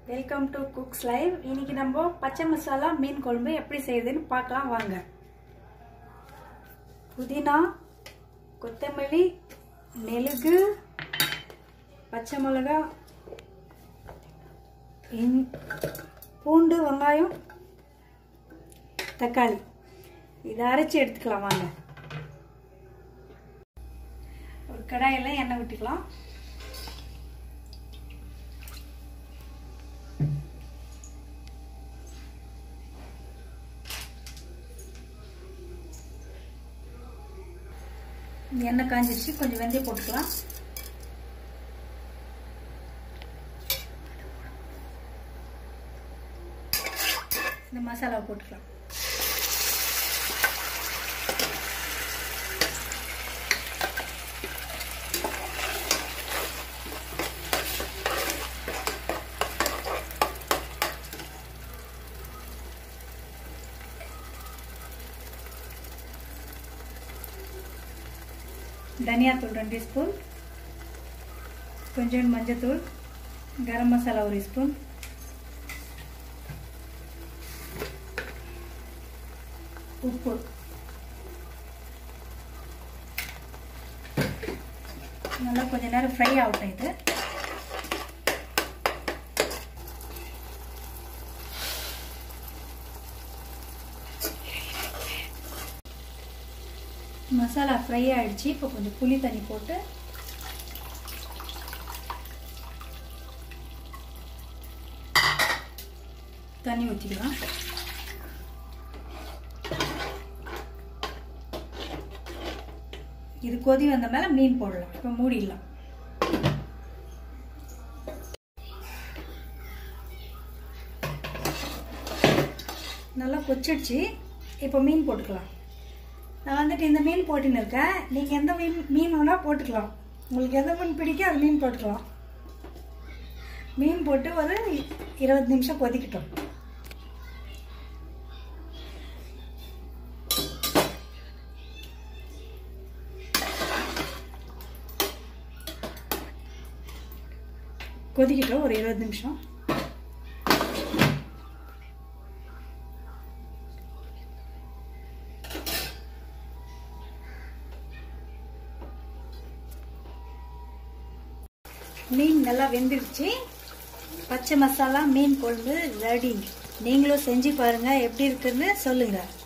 welcome to cooks live இன்னைக்கு நம்ம பச்சை மசாலா மீன் குழம்பு எப்படி செய்யுதுன்னு பார்க்கலாம் வாங்க புதினா கொத்தமல்லி மெழுகு பச்சை மிளகா இஞ்- பூண்டு வெங்காயம் தக்காளி இதை அரைச்சி எடுத்துக்கலாம் வாங்க ஒரு கடாயில் எண்ணெய் விட்டுக்கலாம் எண்ணெய் காஞ்சிருச்சு கொஞ்சம் வெந்தயம் போட்டுக்கலாம் இந்த மசாலா போட்டுக்கலாம் தனியாத்தூள் ரெண்டு ஸ்பூன் கொஞ்சோண்டு மஞ்சத்தூள் கரம் மசாலா ஒரு ஸ்பூன் உப்பு நல்லா கொஞ்ச நேரம் ஃப்ரை ஆகட்டும் இது மசாலா ஃப்ரை ஆயிடுச்சு இப்போ கொஞ்சம் புளி தண்ணி போட்டு தண்ணி ஊற்றிக்கலாம் இது கொதி வந்த மேலே மீன் போடலாம் இப்போ மூடிடலாம் நல்லா கொச்சிடுச்சு இப்போ மீன் போட்டுக்கலாம் நான் வந்துட்டு இந்த மீன் போட்டுன்னு இருக்கேன் நீங்கள் எந்த மீன் மீன் வேணால் போட்டுக்கலாம் உங்களுக்கு எந்த மீன் பிடிக்கும் அது மீன் போட்டுக்கலாம் மீன் போட்டு ஒரு இருபது நிமிஷம் கொதிக்கட்டும் கொதிக்கட்டும் ஒரு இருபது நிமிஷம் மீன் நல்லா வெந்துடுச்சு பச்சை மசாலா மீன் குழம்பு ரெடி நீங்களும் செஞ்சு பாருங்க எப்படி இருக்குன்னு சொல்லுங்க